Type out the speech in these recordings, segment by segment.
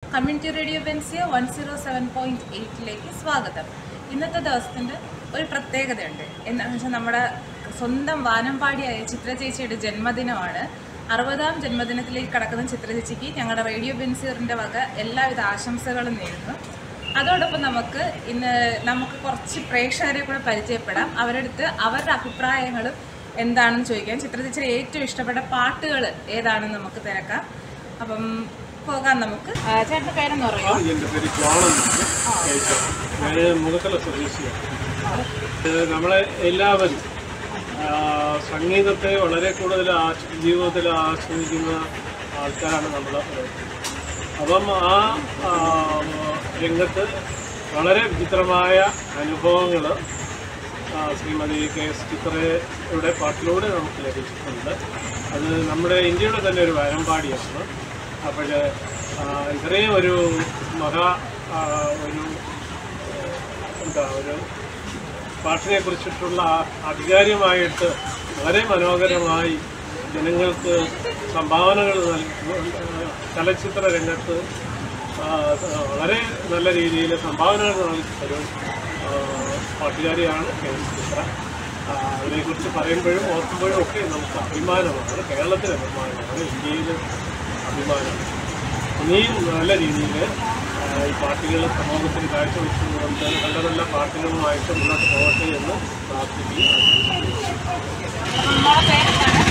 community radio ബെൻസിയ one zero seven point എയ്റ്റിലേക്ക് സ്വാഗതം ഇന്നത്തെ ദിവസത്തിൻ്റെ ഒരു പ്രത്യേകതയുണ്ട് എന്താണെന്ന് വെച്ചാൽ നമ്മുടെ സ്വന്തം വാനമ്പാടിയായ ചിത്ര ചേച്ചിയുടെ ജന്മദിനമാണ് അറുപതാം ജന്മദിനത്തിലേക്ക് കടക്കുന്ന ചിത്ര ചേച്ചിക്ക് ഞങ്ങളുടെ റേഡിയോ ബെൻസിയറിൻ്റെ വക എല്ലാവിധ ആശംസകളും നേരുന്നു അതോടൊപ്പം നമുക്ക് ഇന്ന് നമുക്ക് കുറച്ച് പ്രേക്ഷകരെ കൂടെ പരിചയപ്പെടാം അവരുടെ അടുത്ത് അവരുടെ അഭിപ്രായങ്ങളും എന്താണെന്ന് ചോദിക്കാം ചിത്ര ചേച്ചിയുടെ ഏറ്റവും ഇഷ്ടപ്പെട്ട പാട്ടുകൾ ഏതാണെന്ന് നമുക്ക് തിരക്കാം അപ്പം പോകാം നമുക്ക് ആ, ചേട്ടൻ്റെ പേരെന്ന് പറയുമോ എൻ്റെ പേര് ജോണെന്നാണ് ഞാൻ മുഖത്തല സ്വദേശിയാണ് ഇത് നമ്മളെ എല്ലാവരും ആ, സംഗീതത്തെ വളരെ കൂടുതൽ ആസ്വ- ജീവിതത്തിൽ ആസ്വദിക്കുന്ന ആൾക്കാരാണ് നമ്മൾ അപ്പം ആ ആ, രംഗത്ത് വളരെ വിചിത്രമായ അനുഭവങ്ങൾ ശ്രീമതി കെ എസ് ചിത്രയുടെ പാട്ടിലൂടെ നമുക്ക് ലഭിച്ചിട്ടുണ്ട് അത് നമ്മുടെ ഇന്ത്യയുടെ തന്നെ ഒരു വരമ്പാടിയാണ് അപ്പോൾ ഇത്രയും ഒരു മഹാ ആ, ഒരു എന്താ ഒരു പാട്ടിനെ കുറിച്ചിട്ടുള്ള ആധികാരികമായിട്ട് വളരെ മനോഹരമായി ജനങ്ങൾക്ക് സംഭാവനകൾ നൽകി ചലച്ചിത്ര രംഗത്ത് ആ, വളരെ നല്ല രീതിയിൽ സംഭാവനകൾ നൽകി ഒരു ആ, പാട്ടുകാരിയാണ് കെ എസ് ചിത്ര ആ, അതിനെക്കുറിച്ച് പറയുമ്പോഴും ഓർക്കുമ്പോഴും ഒക്കെ നമുക്ക് അഭിമാനമാണ് കേരളത്തിന് അഭിമാനമാണ് ഇന്ത്യയിൽ അഭിമാനമാണ് ഇനിയും നല്ല രീതിയിൽ ഈ പാട്ടുകൾ സമൂഹത്തിന് കാഴ്ചവെച്ചുകൊണ്ട് നല്ല നല്ല പാട്ടുകളുമായിട്ട് മുന്നോട്ട് പോകട്ടെ എന്ന് പ്രാർത്ഥിക്കുകയും മോളെ പേരെന്താണ്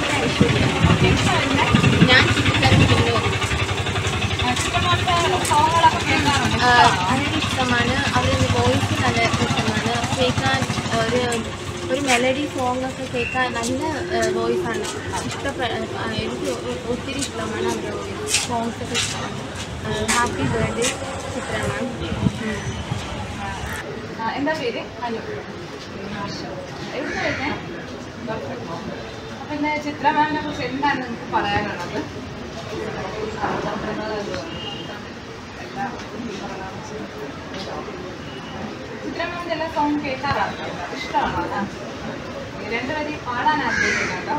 ഞാൻ ചിത്രത്തരം കൊണ്ടുവന്നു ചിത്രമാരുടെ സോങ്ങുകളൊക്കെ കേൾക്കാറുണ്ട് അതിന് ഇഷ്ടമാണ് അവരുടെ വോയിസ് നല്ല ഇഷ്ടമാണ് കേൾക്കാൻ ഒരു ഒരു മെലഡി സോങ് ഒക്കെ കേൾക്കാൻ നല്ല വോയിസ് ആണ് ഇഷ്ടപ്പെ ആ, എനിക്ക് ഒ- ഒത്തിരി ഇഷ്ടമാണ് അവരുടെ വോയിസ് സോങ്സ് ഒക്കെ ഇഷ്ടമാണ് ഹാപ്പി ബർത്ത്ഡേ ചിത്രമാണ് ആ, എന്താ പേര് അനു എവിടെ വരുന്നേ അപ്പൊ ഇന്ന് ചിത്രമാനെ കുറിച്ച് എന്താണ് നിങ്ങൾക്ക് പറയാനുള്ളത് ചിത്രമാന്റെ എല്ലാ സോങ് കേൾക്കാറുണ്ടോ ഇഷ്ടമാണോ രണ്ടുപേരും പാടാൻ ആഗ്രഹിക്കുന്നുണ്ടോ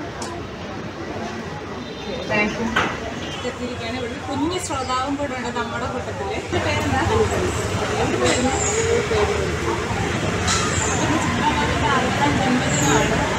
താങ്ക് യു എത്തിയിരിക്കുകയാണ് ഇവിടെ ഒരു കുഞ്ഞു ശ്രോതാവും കൂടെ ഉണ്ട് നമ്മുടെ കൂട്ടത്തില് പേരെന്താ ചിത്രമാരുടെ അറുപതാം ജന്മദിനമാണ്